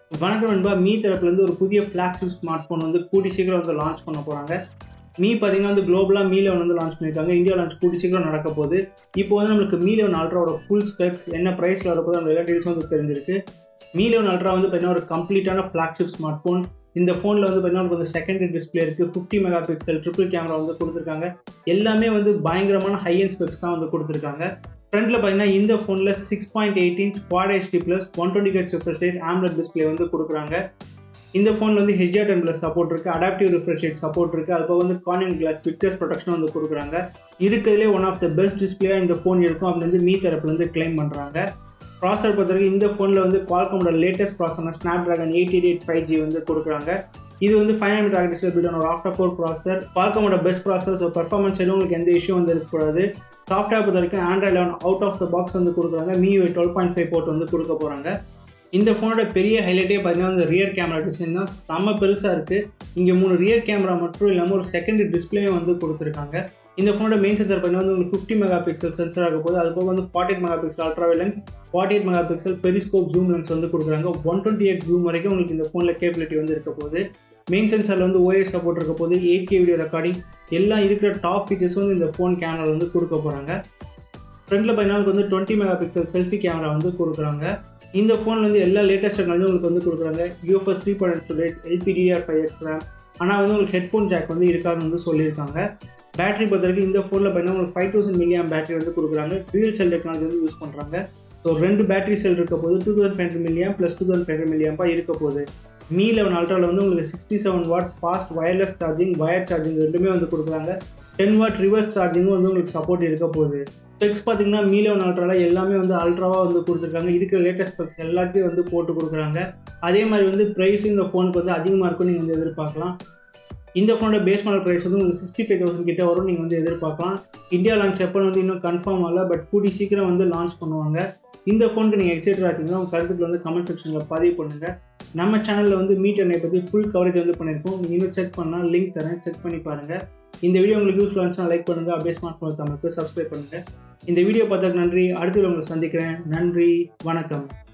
வணக்கம் நண்பா மீ தரப்புலேருந்து ஒரு புதிய ஃப்ளாக்ஷிப் ஸ்மார்ட் ஃபோன் வந்து கூடி சீக்கிரம் வந்து லான்ச் பண்ண போகிறாங்க மீ பார்த்தீங்கன்னா வந்து குளோபலாக மீ லெவன் வந்து லான்ச் பண்ணியிருக்காங்க இந்தியா லான்ச் கூடி சீக்கிரம் நடக்க போகுது இப்போ வந்து நம்மளுக்கு மீ லெவன் அல்ட்ராவோட ஃபுல் ஸ்பெக்ஸ் என்ன ப்ரைஸில் வரப்போது அந்த எல்லா டீல்ஸும் வந்து தெரிஞ்சிருக்கு மீ லெவன் அல்ட்ரா வந்து பார்த்தீங்கன்னா ஒரு கம்ப்ளீட்டான ஃப்ளாக்ஷிப் ஸ்மார்ட் ஃபோன் இந்த ஃபோனில் வந்து பார்த்தீங்கன்னா உங்களுக்கு வந்து செகண்டரி டிஸ்பிளே இருக்குது fifty mega pixel triple camera வந்து கொடுத்துருக்காங்க எல்லாமே வந்து பயங்கரமான ஹை அண்ட் ஸ்பெக்ஸ் தான் வந்து கொடுத்துருக்காங்க ஃப்ரண்ட்டில் பார்த்தீங்கன்னா இந்த ஃபோனில் six point eight inch quad HD plus one twenty ஹெச் ரிஃப்ரெஷ் ரேட் ஆம்லெட் டிஸ்பிளே வந்து கொடுக்குறாங்க இந்த ஃபோனில் வந்து ஹெச்டிஆர் டென் ப்ளஸ் சப்போர்ட் இருக்குது அடாப்டிவ் ரிஃப்ரெஷ் ரேட் சப்போர்ட் இருக்குது அது போக வந்து கார்னிங் கிளாஸ் விக்டர்ஸ் ப்ரொடக்ஷன் வந்து கொடுக்குறாங்க இருக்கிறதுலே ஒன் ஆஃப் த பெஸ்ட் டிஸ்பிளேயாக இந்த ஃபோன் இருக்கும் அப்படின்னு வந்து மீ தரப்புலேருந்து கிளைம் பண்ணுறாங்க ப்ராசர் பொறுத்தவரைக்கும் இந்த ஃபோனில் வந்து குவால்கமோட லேட்டஸ்ட் ப்ராசர்னா Snapdragon eight eight eight five G வந்து கொடுக்குறாங்க இது வந்து ஃபைவ் ஹண்ட்ரட் ஆர்டிஸ்டில் பில்டான ஒரு ஆஃப்டர் கோர் ப்ராசர் குவால்கமோட பெஸ்ட் ப்ராசர் ஸோ பர்ஃபார்மன்ஸ் சைடும் உங்களுக்கு எந்த இஷ்யூ வந்து இருக்கக்கூடாது சாஃப்ட்வேர் பொறுத்த வரைக்கும் Android eleven out of the box வந்து கொடுக்குறாங்க MIUI twelve point five port வந்து கொடுக்க போகிறாங்க இந்த ஃபோனோட பெரிய ஹைலைட்டே பார்த்தீங்கன்னா வந்து ரியர் கேமரா டிசைன் தான் செம்ம பெருசாக இருக்குது இங்கே மூணு ரியர் கேமரா மட்டும் இல்லாமல் ஒரு செகண்டரி டிஸ்பிளேயும் வந்து கொடுத்துருக்காங்க இந்த ஃபோனோட மெயின் சென்சர் பார்த்தீங்கன்னா வந்து உங்களுக்கு ஃபிஃப்டி மெகா பிக்சல் சென்சர் ஆக போது அது போக வந்து forty eight mega pixel ultra lens forty eight mega pixel periscope zoom lens வந்து கொடுக்குறாங்க ஒன் டுவெண்ட்டி எயிட் ஜூம் வரைக்கும் உங்களுக்கு இந்த ஃபோனில் கேபிலிட்டி வந்து இருக்க போகுது மெயின் சென்சரில் வந்து ஓஎஸ் சப்போர்ட் இருக்க போது எயிட் கே வீடியோ ரெக்கார்டிங் எல்லாம் இருக்கிற டாப் ஃபீச்சர்ஸ் வந்து இந்த ஃபோன் கேமரா வந்து கொடுக்க போகிறாங்க ஃப்ரண்ட்டில் பார்த்தீங்கன்னா வந்து twenty mega pixel selfie camera வந்து கொடுக்குறாங்க இந்த ஃபோனில் வந்து எல்லா லேட்டஸ்ட் டெக்னாலஜி உங்களுக்கு வந்து கொடுக்குறாங்க UFS three point two rate LPDDR five X RAM ஆனால் வந்து உங்களுக்கு ஹெட்ஃபோன் ஜாக் வந்து இருக்காதுன்னு வந்து சொல்லியிருக்காங்க பேட்டரி பொறுத்த வரைக்கும் இந்த ஃபோனில் பார்த்தீங்கன்னா உங்களுக்கு ஃபைவ் தௌசண்ட் மில்லியம் பேட்டரி வந்து கொடுக்குறாங்க ரியல் செல் டெக்னாலஜி வந்து யூஸ் பண்ணுறாங்க ஸோ ரெண்டு பேட்டரி செல் இருக்க போது two thousand five hundred milliamp plus two thousand five hundred மில்லியம்பா இருக்க போகுது மீ லெவன் அல்ட்ராவில் வந்து உங்களுக்கு sixty seven watt fast wireless charging wire charging ரெண்டுமே வந்து கொடுக்குறாங்க டென் வாட் ரிவர்ஸ் சார்ஜிங்கும் வந்து உங்களுக்கு சப்போர்ட் இருக்க போகுது ஸ்பெக்ஸ் பார்த்தீங்கன்னா மீ லெவன் அல்ட்ராவில் எல்லாமே வந்து அல்ட்ராவாக வந்து கொடுத்துருக்காங்க இருக்கிற லேட்டஸ்ட் ஸ்பெக்ஸ் எல்லாத்தையும் வந்து போட்டு கொடுக்குறாங்க அதே மாதிரி வந்து ப்ரைஸும் இந்த ஃபோனுக்கு வந்து அதிகமாக இருக்கும் நீங்கள் வந்து எதிர்பார்க்கலாம் இந்த ஃபோனோட பேஸ் மாடல் ப்ரைஸ் வந்து உங்களுக்கு சிக்ஸ்டி ஃபைவ் தௌசண்ட் கிட்ட வரும் நீங்கள் வந்து எதிர்பார்க்கலாம் இந்தியா லான்ச் எப்போ வந்து இன்னும் கன்ஃபார்ம் ஆகல பட் கூடி சீக்கிரம் வந்து லான்ச் பண்ணுவாங்க இந்த ஃபோனுக்கு நீங்கள் எக்ஸைட்டடாக இருக்கீங்கன்னா உங்கள் கருத்துக்கள் வந்து கமெண்ட் செக்ஷனில் பதிவு பண்ணுங்கள் நம்ம சேனலில் வந்து மீட் என்னை பற்றி ஃபுல் கவரேஜ் வந்து பண்ணியிருக்கோம் நீங்கள் இன்னும் செக் பண்ணால் லிங்க் தரேன் செக் பண்ணி பாருங்கள் இந்த வீடியோ உங்களுக்கு யூஸ்ஃபுல்லாக இருந்துச்சுன்னா லைக் பண்ணுங்கள் அப்படியே ஸ்மார்ட் ஃபோன் தமிழுக்கு சப்ஸ்கிரைப் பண்ணுங்கள் இந்த வீடியோ பார்த்ததுக்கு நன்றி அடுத்து உங்களை சந்திக்கிறேன் நன்றி வணக்கம்